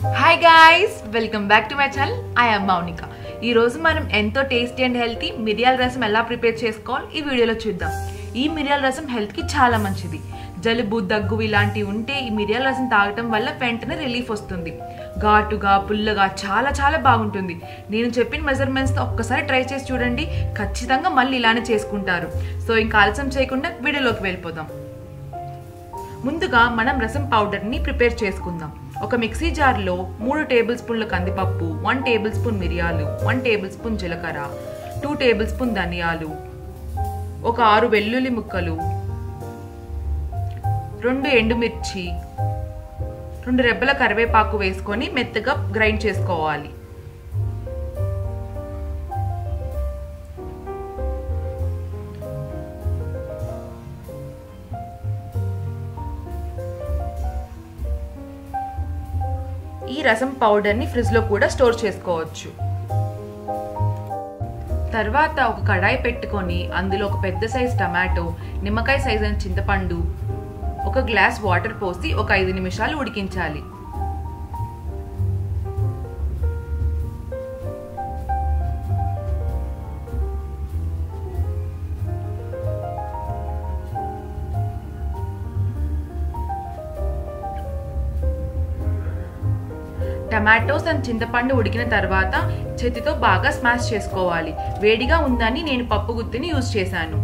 hi guys welcome back to my channel I am Mounika ఈ రోజు మనం ఎంతో టేస్టీ అండ్ హెల్తీ మిరియాల రసం ఎలా ప్రిపేర్ చేసుకోవాలి ఈ వీడియోలో చూద్దాం ఈ మిరియాల రసం హెల్త్కి చాలా మంచిది జలుబు దగ్గు ఇలాంటివి ఉంటే ఈ మిరియాల రసం తాగటం వల్ల వెంటనే రిలీఫ్ వస్తుంది ఘాటుగా పుల్లగా చాలా చాలా బాగుంటుంది నేను చెప్పిన మెజర్మెంట్స్తో ఒక్కసారి ట్రై చేసి చూడండి ఖచ్చితంగా మళ్ళీ ఇలానే చేసుకుంటారు సో ఇంకా ఆలస్యం చేయకుండా వీడియోలోకి వెళ్ళిపోదాం ముందుగా మనం రసం పౌడర్ని ప్రిపేర్ చేసుకుందాం ఒక మిక్సీ జార్లో మూడు టేబుల్ స్పూన్ల కందిపప్పు వన్ టేబుల్ స్పూన్ మిరియాలు వన్ టేబుల్ స్పూన్ జీలకర్ర టూ టేబుల్ స్పూన్ ధనియాలు ఒక ఆరు వెల్లుల్లి ముక్కలు రెండు ఎండుమిర్చి రెండు రెబ్బల కరివేపాకు వేసుకొని మెత్తగా గ్రైండ్ చేసుకోవాలి ఈ రసం పౌడర్ని ఫ్రిడ్జ్లో కూడా స్టోర్ చేసుకోవచ్చు తర్వాత ఒక కడాయి పెట్టుకొని అందులో ఒక పెద్ద సైజ్ టమాటో నిమ్మకాయ సైజ్ అయిన చింతపండు ఒక గ్లాస్ వాటర్ పోసి ఒక ఐదు నిమిషాలు ఉడికించాలి టమాటోస్ అండ్ చింతపండు ఉడికిన తర్వాత చేతితో బాగా స్మాష్ చేసుకోవాలి వేడిగా ఉందని నేను పప్పు గుత్తిని యూజ్ చేశాను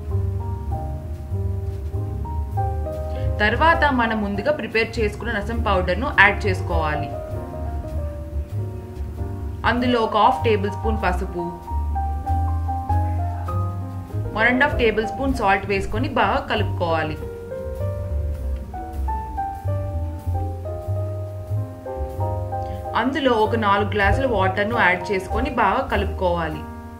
తర్వాత మనం ముందుగా ప్రిపేర్ చేసుకున్న రసం పౌడర్ను యాడ్ చేసుకోవాలి అందులో ఒక హాఫ్ టేబుల్ స్పూన్ పసుపు one and half table spoon salt వేసుకొని బాగా కలుపుకోవాలి అందులో ఒక నాలుగు గ్లాసుల వాటర్ను యాడ్ చేసుకొని బాగా కలుపుకోవాలి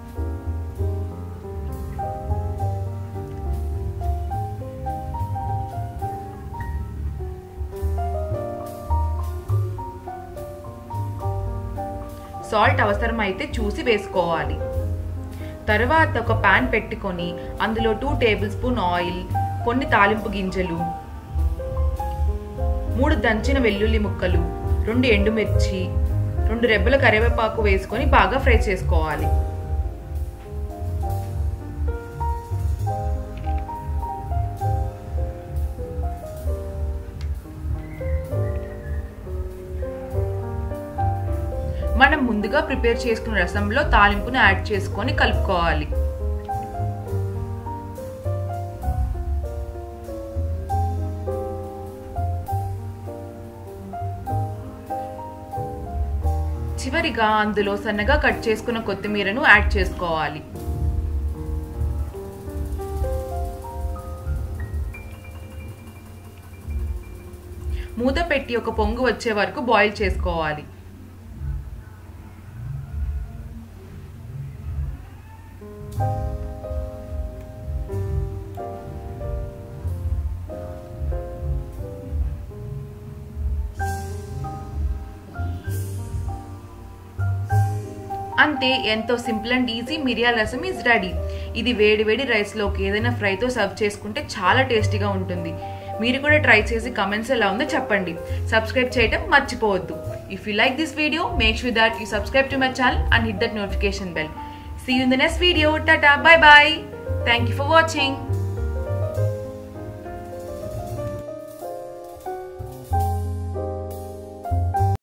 సాల్ట్ అవసరమైతే చూసి వేసుకోవాలి తర్వాత ఒక పాన్ పెట్టుకొని అందులో టూ టేబుల్ స్పూన్ ఆయిల్ కొన్ని తాలింపు గింజలు మూడు దంచిన వెల్లుల్లి ముక్కలు రెండు ఎండుమిర్చి రెండు రెబ్బల కరివేపాకు వేసుకొని బాగా ఫ్రై చేసుకోవాలి మనం ముందుగా ప్రిపేర్ చేసుకున్న రసంలో తాలింపును యాడ్ చేసుకొని కలుపుకోవాలి చివరిగా అందులో సన్నగా కట్ చేసుకున్న కొత్తిమీరను యాడ్ చేసుకోవాలి మూత పెట్టి ఒక పొంగు వచ్చే వరకు బాయిల్ చేసుకోవాలి అంతే ఎంతో సింపుల్ అండ్ ఈజీ మిరియాల రసం ఈజ్ రెడీ ఇది వేడి వేడి రైస్లోకి ఏదైనా ఫ్రైతో సర్వ్ చేసుకుంటే చాలా టేస్టీగా ఉంటుంది మీరు కూడా ట్రై చేసి కమెంట్స్ ఎలా ఉందో చెప్పండి సబ్స్క్రైబ్ చేయడం మర్చిపోవద్దు if you like this video make sure that you subscribe to my channel and hit that notification bell see you in the next video tata bye bye thank you for watching